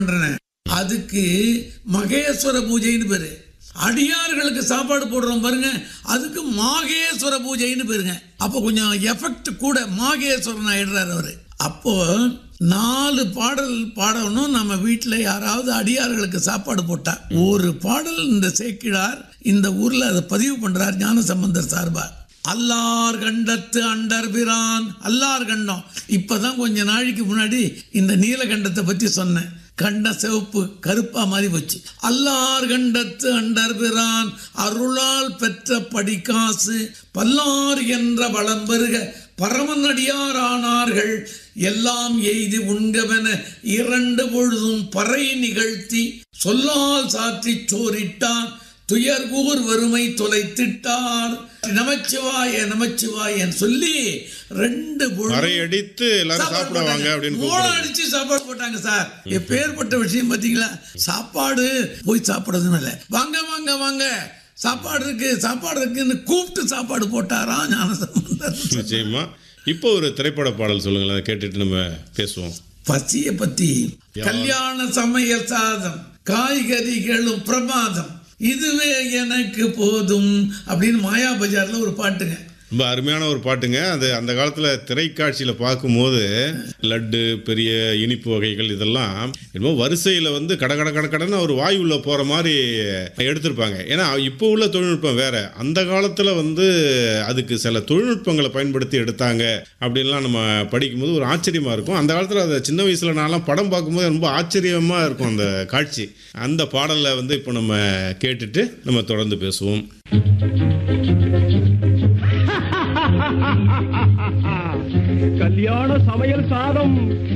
பண்றேன். அதுக்கு மகேஸ்வர பூஜைன்னு பேரு அடியார்களுக்கு சாப்பாடு போடுறோம் பாருங்க அதுக்கு மாகேஸ்வர பூஜைன்னு பேருங்க அப்போ கொஞ்சம் எஃபெக்ட் கூட மாகேஸ்வரன் ஆயிடுறாரு அவரு அப்போ நாலு பாடல் பாடணும் நம்ம வீட்டில் யாராவது அடியார்களுக்கு சாப்பாடு போட்டா ஒரு பாடல் இந்த சேக்கிழார் இந்த ஊர்ல அதை பதிவு பண்றார் ஞான சம்பந்தர் சார்பா அல்லார் கண்டத்து அண்டர் பிரான் அல்லார் கண்டம் இப்பதான் கொஞ்ச நாளைக்கு முன்னாடி இந்த நீலகண்டத்தை பத்தி சொன்னேன் கண்ட சிவப்பு கருப்பா மாதிரி போச்சு அல்லார் கண்டத்து அண்டர் பிரான் அருளால் பெற்ற படிக்காசு பல்லார் என்ற வளம் பெருக பரமனடியார் ஆனார்கள் எல்லாம் எய்தி உண்கவென இரண்டு பொழுதும் பறை நிகழ்த்தி சொல்லால் சாற்றி சோரிட்டான் துயர்கூர் வறுமை தொலைத்திட்டார் நமச்சிவாய நமச்சிவாயன்னு சொல்லி ரெண்டு பொழுது அறை அடித்து எல்லாரும் சாப்பிடுவாங்க அப்படின்னு மூளை கூப்பிடுறாங்க. அடிச்சு சாப்பாடு போட்டாங்க சார் எப்பேற்பட்ட விஷயம் பாத்தீங்களா சாப்பாடு போய் சாப்பிடுறதுன்னு இல்லை வாங்க வாங்க வாங்க சாப்பாடு இருக்கு சாப்பாடு இருக்குன்னு கூப்பிட்டு சாப்பாடு போட்டாராம் ஞானசம்பந்தர் நிச்சயமா இப்போ ஒரு திரைப்பட பாடல் சொல்லுங்களேன் அதை கேட்டுட்டு நம்ம பேசுவோம் பசிய பத்தி கல்யாண சமையல் சாதம் காய்கறிகளும் பிரமாதம் இதுவே எனக்கு போதும் அப்படின்னு மாயா பஜார்ல ஒரு பாட்டுங்க ரொம்ப அருமையான ஒரு பாட்டுங்க அது அந்த காலத்தில் திரைக்காட்சியில் பார்க்கும்போது லட்டு பெரிய இனிப்பு வகைகள் இதெல்லாம் என்னமோ வரிசையில் வந்து கட கட கட கடன்னு ஒரு வாய் உள்ள போகிற மாதிரி எடுத்திருப்பாங்க ஏன்னா இப்போ உள்ள தொழில்நுட்பம் வேற அந்த காலத்தில் வந்து அதுக்கு சில தொழில்நுட்பங்களை பயன்படுத்தி எடுத்தாங்க அப்படின்லாம் நம்ம படிக்கும்போது ஒரு ஆச்சரியமாக இருக்கும் அந்த காலத்தில் அதை சின்ன வயசில் நான்லாம் படம் பார்க்கும்போது ரொம்ப ஆச்சரியமாக இருக்கும் அந்த காட்சி அந்த பாடலை வந்து இப்போ நம்ம கேட்டுட்டு நம்ம தொடர்ந்து பேசுவோம் கல்யாண சமையல் சாதம்